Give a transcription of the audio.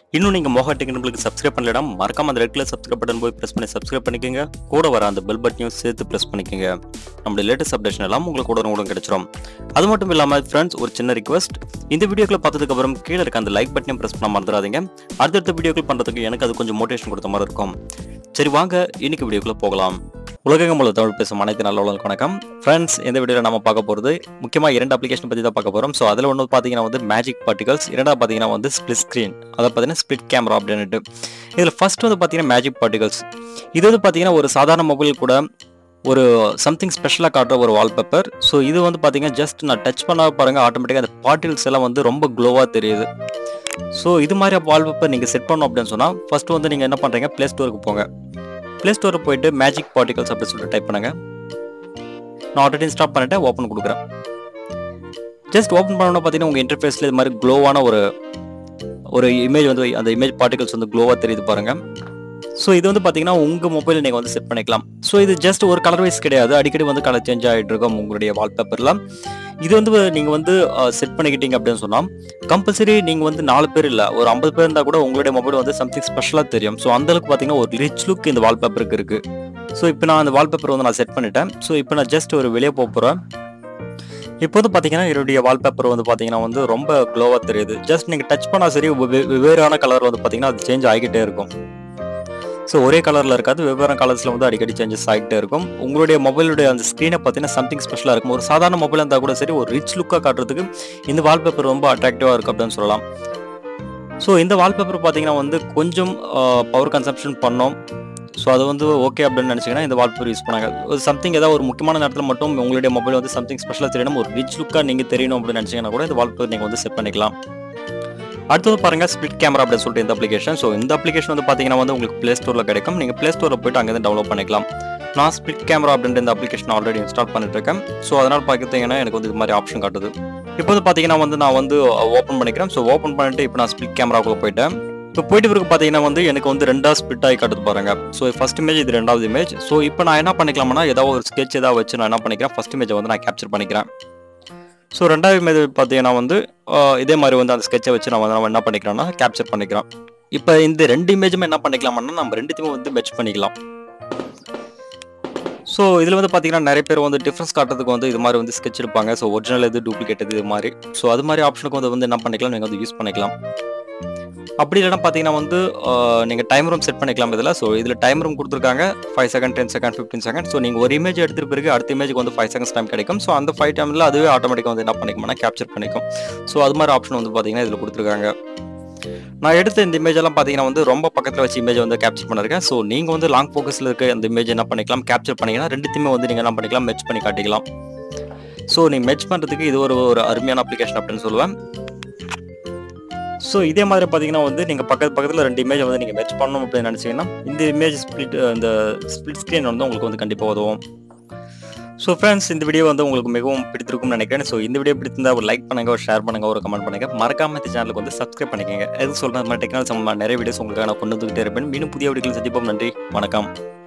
இன்னும் நீங்கள் மோகா டெக்னிக்கலுக்கு சப்ஸ்கிரைப் பண்ணலனா மறக்காம அந்த ரெட் கலர் சப்ஸ்கிரைப் பட்டன் போய் ப்ரெஸ் பண்ணி சப்ஸ்கிரைப் பண்ணிக்கோங்க கூட வர அந்த பெல் பட்டனையும் சேர்த்து ப்ரெஸ் பண்ணிக்கோங்க நம்மளுடைய லேட்டஸ்ட் அப்டேஷன் எல்லாம் உங்களுக்கு உடனே உடனே கிடைச்சிரும் அது மட்டும் இல்லாமல் ஃப்ரெண்ட்ஸ் ஒரு சின்ன ரிக்வஸ்ட் இந்த வீடியோக்களை பார்த்ததுக்கு அப்புறம் கீழே இருக்க அந்த லைக் பட்டனையும் ப்ரெஸ் பண்ண மறந்துடாதீங்க அடுத்தடுத்த வீடியோக்கள் பண்ணுறதுக்கு எனக்கு அது கொஞ்சம் மோட்டிவேஷன் கொடுத்த மாதிரி இருக்கும் சரி வாங்க இன்னைக்கு வீடியோக்குள்ள போகலாம் உலகெங்கும் உள்ள தமிழ் பேசும் அனைத்து நல்ல உள்ளவங்களுக்கு வணக்கம் ஃப்ரெண்ட்ஸ் இந்த வீடியோவில் நம்ம பார்க்க போகிறது முக்கியமாக இரண்டு அப்ளிகேஷன் பற்றி தான் பார்க்க போகிறோம் ஸோ அதில் ஒன்று பார்த்தீங்கன்னா வந்து மேஜிக் பார்ட்டிகல்ஸ் இரண்டாவது பார்த்தீங்கன்னா வந்து ஸ்பிளிட் ஸ்க்ரீன் அதை பார்த்தீங்கன்னா ஸ்பிளிட் கேமரா அப்படின்ட்டு இதில் ஃபர்ஸ்ட் வந்து பார்த்தீங்கன்னா மேஜிக் பார்ட்டிகல்ஸ் இது வந்து பார்த்தீங்கன்னா ஒரு சாதாரண மொபைல் கூட ஒரு சம்திங் ஸ்பெஷலாக காட்டுற ஒரு வால்பேப்பர் ஸோ இது வந்து பார்த்தீங்கன்னா ஜஸ்ட் நான் டச் பண்ண பாருங்க ஆட்டோமேட்டிக்காக அந்த பார்ட்டிகல்ஸ் எல்லாம் வந்து ரொம்ப க்ளோவாக தெரியுது ஸோ இது மாதிரி வால்பேப்பர் நீங்கள் செட் பண்ணோம் அப்படின்னு சொன்னால் ஃபர்ஸ்ட் வந்து நீங்கள் என்ன பண்ணுறீங்க ப்ளே ஸ்டோருக்கு போங்க ப்ளே ஸ்டோரில் போயிட்டு மேஜிக் பார்ட்டிகல்ஸ் அப்படின்னு சொல்லிட்டு டைப் பண்ணுங்க நான் ஆல்ரெடி இன்ஸ்டால் பண்ணிட்டு ஓப்பன் கொடுக்குறேன் ஜஸ்ட் ஓப்பன் பண்ணோன்னா பார்த்தீங்கன்னா உங்கள் இன்டர்ஃபேஸில் இது மாதிரி க்ளோவான ஒரு ஒரு இமேஜ் வந்து அந்த இமேஜ் பார்ட்டிகல்ஸ் வந்து க்ளோவாக தெரியுது பாருங்க ஸோ இது வந்து பார்த்தீங்கன்னா உங்கள் மொபைலில் நீங்கள் வந்து செட் பண்ணிக்கலாம் ஸோ இது ஜஸ்ட் ஒரு கலர் வைஸ் கிடையாது அடிக்கடி வந்து கலர் சேஞ்ச் ஆகிட்டு இருக்கும் உங்களுடைய வால்பேப்பரில் இது வந்து நீங்கள் வந்து செட் பண்ணிக்கிட்டீங்க அப்படின்னு சொன்னால் கம்பல்சரி நீங்கள் வந்து நாலு பேர் இல்லை ஒரு ஐம்பது பேர் இருந்தால் கூட உங்களுடைய மொபைல் வந்து சம்திங் ஸ்பெஷலாக தெரியும் ஸோ அந்தளவுக்கு பார்த்தீங்கன்னா ஒரு ரிச் லுக் இந்த வால்பேப்பருக்கு இருக்குது ஸோ இப்போ நான் அந்த வால்பேப்பர் வந்து நான் செட் பண்ணிட்டேன் ஸோ இப்போ நான் ஜஸ்ட் ஒரு வெளியே போக போகிறேன் இப்போ வந்து பார்த்தீங்கன்னா என்னுடைய வால்பேப்பர் வந்து பார்த்தீங்கன்னா வந்து ரொம்ப க்ளோவாக தெரியுது ஜஸ்ட் நீங்கள் டச் பண்ணால் சரி வெவ்வே- வெவ்வேறான கலர் வந்து பார்த்தீங்கன்னா அது சேஞ்ச் ஆகிக்கிட்டே இருக்கும் ஸோ ஒரே கலரில் இருக்காது வெவ்வேறு கலர்ஸில் வந்து அடிக்கடி சேஞ்சஸ் ஆகிட்டே இருக்கும் உங்களுடைய மொபைலுடைய அந்த ஸ்க்ரீனை பார்த்தீங்கன்னா சம்திங் ஸ்பெஷலாக இருக்கும் ஒரு சாதாரண மொபைல் இருந்தால் கூட சரி ஒரு ரிச் லுக்காக காட்டுறதுக்கு இந்த வால்பேப்பர் ரொம்ப அட்ராக்டிவாக இருக்கும் அப்படின்னு சொல்லலாம் ஸோ இந்த வால்பேப்பர் பார்த்தீங்கன்னா வந்து கொஞ்சம் பவர் கன்சம்ஷன் பண்ணோம் ஸோ அது வந்து ஓகே அப்படின்னு நினச்சிங்கன்னா இந்த வால்பேப்பர் யூஸ் பண்ணாங்க ஒரு சம்திங் ஏதாவது ஒரு முக்கியமான நேரத்தில் மட்டும் உங்களுடைய மொபைல் வந்து சம்திங் ஸ்பெஷலாக தெரியணும் ஒரு ரிச் லுக்காக நீங்கள் தெரியணும் அப்படின்னு நினச்சிங்கன்னா கூட இந்த வால்பேப்பர் நீங்கள் வந்து செட் பண்ணிக்கலாம் அடுத்தது பாருங்க ஸ்பிளிட் கேமரா அப்படின்னு சொல்லிட்டு இந்த அப்ளிகேஷன் ஸோ இந்த அப்ளிகேஷன் வந்து பார்த்தீங்கன்னா வந்து உங்களுக்கு ப்ளே ஸ்டோரில் கிடைக்கும் நீங்கள் ப்ளே ஸ்டோரில் போயிட்டு அங்கேருந்து டவுன்லோட் பண்ணிக்கலாம் நான் ஸ்பிளிட் கேமரா அப்படின்ற இந்த அப்ளிகேஷன் ஆல்ரெடி இன்ஸ்டால் பண்ணிட்டு இருக்கேன் ஸோ அதனால் பார்த்தீங்கன்னா எனக்கு வந்து இது மாதிரி ஆப்ஷன் காட்டுது இப்போ வந்து பார்த்தீங்கன்னா வந்து நான் வந்து ஓப்பன் பண்ணிக்கிறேன் ஸோ ஓப்பன் பண்ணிட்டு இப்போ நான் ஸ்பிளிட் கேமராக்குள்ள போயிட்டேன் இப்போ போயிட்டு பிறகு பார்த்தீங்கன்னா வந்து எனக்கு வந்து ரெண்டா ஸ்பிட் ஆகி காட்டுது பாருங்க ஸோ ஃபர்ஸ்ட் இமேஜ் இது ரெண்டாவது இமேஜ் ஸோ இப்போ நான் என்ன பண்ணிக்கலாம்னா ஏதாவது ஒரு ஸ்கெட்ச் ஏதாவது வச்சு நான் என்ன பண்ணிக்கிறேன் ஃபர்ஸ்ட் இமேஜை வந்து நான் கேப்சர் பண்ணிக்கிறேன் ஸோ ரெண்டாவது இமேஜ் பார்த்தீங்கன்னா வந்து ஆஹ், இதே மாதிரி வந்து அந்த ஸ்கெட்சை வச்சு நான் வந்து நம்ம என்ன பண்ணிக்கிறோம்னா கேப்சர் பண்ணிக்கிறோம் இப்போ இந்த ரெண்டு இமேஜுமே என்ன பண்ணிக்கலாம்னா நம்ம ரெண்டுத்தையுமே வந்து மெச் பண்ணிக்கலாம் ஸோ இதில் வந்து பார்த்தீங்கன்னா நிறைய பேர் வந்து டிஃப்ரென்ஸ் காட்டுறதுக்கு வந்து இது மாதிரி வந்து ஸ்கெட்ச் இருப்பாங்க ஸோ ஒரிஜினல் இது டூப்ளிகேட் இது மாதிரி ஸோ அது மாதிரி ஆப்ஷனுக்கு வந்து வந்து என்ன பண்ணிக்கலாம் நீங்கள் வந்து யூஸ் பண்ணிக்கலாம் அப்படி இல்லைன்னா பார்த்தீங்கன்னா வந்து நீங்கள் டைம் ரூம் செட் பண்ணிக்கலாம் இதில் ஸோ இதில் டைம் ரூம் கொடுத்துருக்காங்க five second ten second fifteen second so நீங்கள் ஒரு இமேஜ் எடுத்துட்டு பிறகு அடுத்த இமேஜுக்கு வந்து ஃபைவ் செகண்ட்ஸ் டைம் கிடைக்கும் ஸோ அந்த ஃபைவ் டைமில் அதுவே ஆட்டோமேட்டிக்காக வந்து என்ன பண்ணிக்கும்னா கேப்சர் பண்ணிக்கும் ஸோ அது மாதிரி ஆப்ஷன் வந்து பார்த்தீங்கன்னா இதில் கொடுத்துருக்காங்க நான் எடுத்த இந்த இமேஜ் எல்லாம் பார்த்தீங்கன்னா வந்து ரொம்ப பக்கத்தில் வச்சு இமேஜ் வந்து கேப்சர் பண்ணிருக்கேன் ஸோ நீங்கள் வந்து லாங் ஃபோக்கஸில் இருக்க அந்த இமேஜ் என்ன பண்ணிக்கலாம் கேப்சர் பண்ணிங்கன்னா ரெண்டுத்தையுமே வந்து நீங்கள் என்ன பண்ணிக்கலாம் மெச் பண்ணி காட்டிக்கலாம் ஸோ நீங்கள் மெச் பண்ணுறதுக்கு இது ஒரு ஒரு அருமையான அப்ளிகேஷன் அப்படின்னு சொல்லுவேன் ஸோ இதே மாதிரி பார்த்தீங்கன்னா வந்து நீங்கள் பக்கத்து பக்கத்தில் ரெண்டு இமேஜ் வந்து நீங்கள் மெச் பண்ணணும் அப்படின்னு நினச்சிங்கன்னா இந்த இமேஜ் ஸ்பிளிட் இந்த ஸ்பிளிட் ஸ்க்ரீன் வந்து உங்களுக்கு வந்து கண்டிப்பாக உதவும் ஸோ ஃப்ரெண்ட்ஸ் இந்த வீடியோ வந்து உங்களுக்கு மிகவும் பிடித்திருக்கும்னு நினைக்கிறேன் ஸோ இந்த வீடியோ பிடித்திருந்தா ஒரு லைக் பண்ணுங்க ஒரு ஷேர் பண்ணுங்க ஒரு கமெண்ட் பண்ணுங்க மறக்காம இந்த சேனலுக்கு வந்து சப்ஸ்கிரைப் பண்ணிக்கங்க எது சொல்கிற மாதிரி டெக்னாலஜி சம்பந்தமாக நிறைய வீடியோஸ் உங்களுக்கு நான் கொண்டு வந்துகிட்டே இருப்பேன் மீண்டும் புதிய வீடியோக்கள் சந்திப்போம் நன்றி வணக்கம்